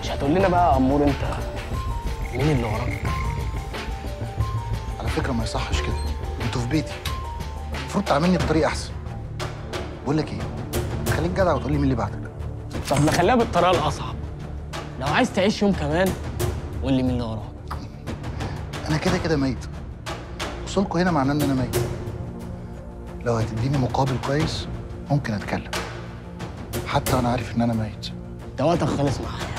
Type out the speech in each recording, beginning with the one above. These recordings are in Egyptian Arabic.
مش هتقول لنا بقى يا امور انت مين اللي وراك على فكره ما يصحش كده انتوا في بيتي المفروض تعاملني بطريقه احسن بقول لك ايه خليك جدع وتقول لي مين اللي بعتك طب نخليها بالطريقه الاصعب لو عايز تعيش يوم كمان قول لي مين اللي وراك انا كده كده ميت وصولكوا هنا معناه ان انا ميت لو هتديني مقابل كويس ممكن اتكلم حتى انا عارف ان انا ميت انت وقتك خلص معايا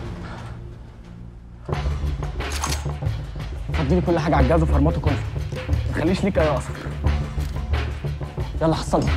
فضي لي كل حاجه على الجهاز وفرماته كله ما تخليش ليك اي اثر يلا حصلنا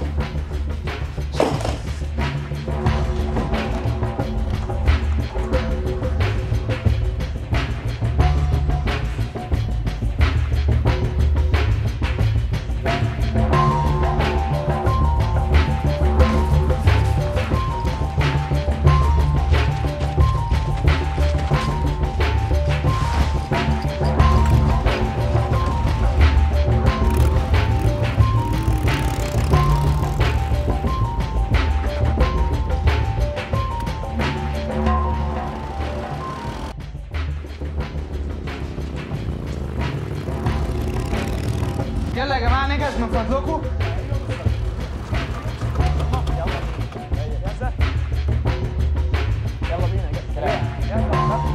يلا يا جماعه نجهز من فضلكم يلا بينا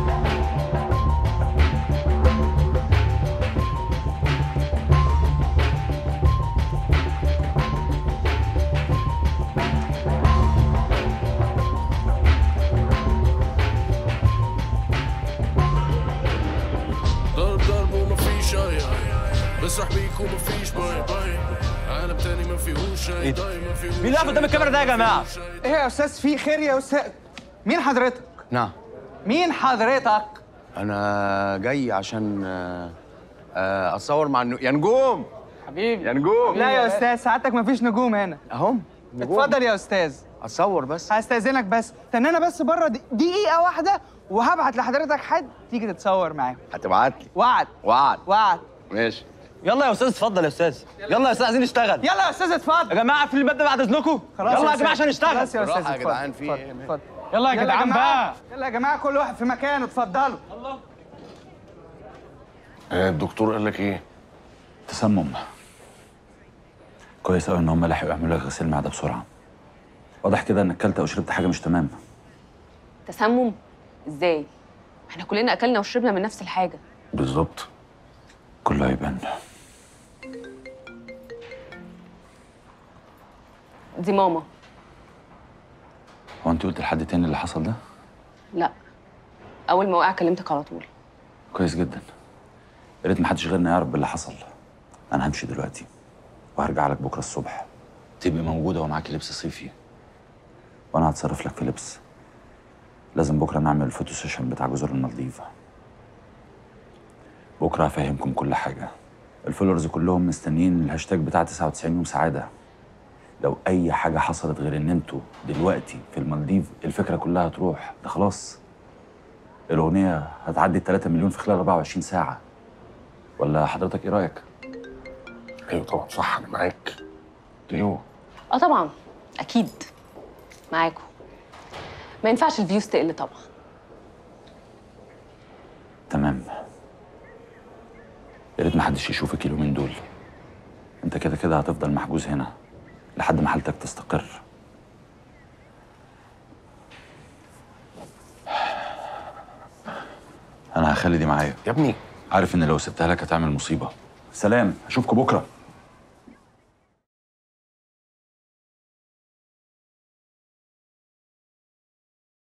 ضرب ضرب ومفيش اي اي بسرح بيك ومفيش باي باي عالم تاني ما فيهوش اي داي ما فيهوش مين اللي واقف قدام الكاميرا ده يا جماعه؟ ايه يا استاذ في خير يا استاذ مين حضرتك نعم مين حضرتك انا جاي عشان آه، آه، اتصور مع النو... يا نجوم حبيبي يا نجوم لا يا استاذ سعادتك مفيش نجوم هنا اهم نجوم. اتفضل يا استاذ اتصور بس هستاذنك بس استنانا بس بره دي- دقيقه واحده وهبعت لحضرتك حد تيجي تتصور معاه هتبعت لي وعد وعد وعد ماشي يلا يا استاذ اتفضل يا استاذ يلا يا استاذ عايزين نشتغل يلا يا استاذ يا اتفضل جماعه في الباب ده بعد اذنكم خلاص يلا يا أستاذ. جماعه عشان نشتغل خلاص يا استاذ بالراحة يا اتفضل جدعان، في اتفضل، إيه؟ اتفضل يلا يا جدعان بقى يلا يا جماعه كل واحد في مكانه اتفضلوا آه، الدكتور قال لك ايه؟ تسمم كويس قوي ان هم لحقوا يعملوا لك غسيل معده بسرعه واضح كده انك اكلت او شربت حاجه مش تمام تسمم ازاي احنا كلنا اكلنا وشربنا من نفس الحاجه بالظبط كله هيبان دي ماما هو انت قلت لحد تاني اللي حصل ده لا اول ما وقع كلمتك على طول كويس جدا يا ريت محدش غيرنا يعرف باللي حصل انا همشي دلوقتي وهرجع لك بكره الصبح تبقي موجوده ومعاكي لبس صيفي وانا هتصرف لك في لبس لازم بكره نعمل الفوتو سيشن بتاع جزر المالديف بكره هفهمكم كل حاجه الفولورز كلهم مستنيين الهاشتاج بتاع 99 يوم سعاده لو اي حاجه حصلت غير ان انتوا دلوقتي في المالديف الفكره كلها هتروح ده خلاص الاغنيه هتعدي 3 مليون في خلال 24 ساعه ولا حضرتك ايه رايك ايوه طبعا صح انا معاك ايوه اه طبعا اكيد معاكم ما ينفعش الفيوز تقل طبعا تمام يا ريت محدش يشوفك اليومين دول انت كده كده هتفضل محجوز هنا لحد ما حالتك تستقر انا هخلي دي معايا يا ابني عارف ان لو سبتها لك هتعمل مصيبه سلام اشوفكم بكره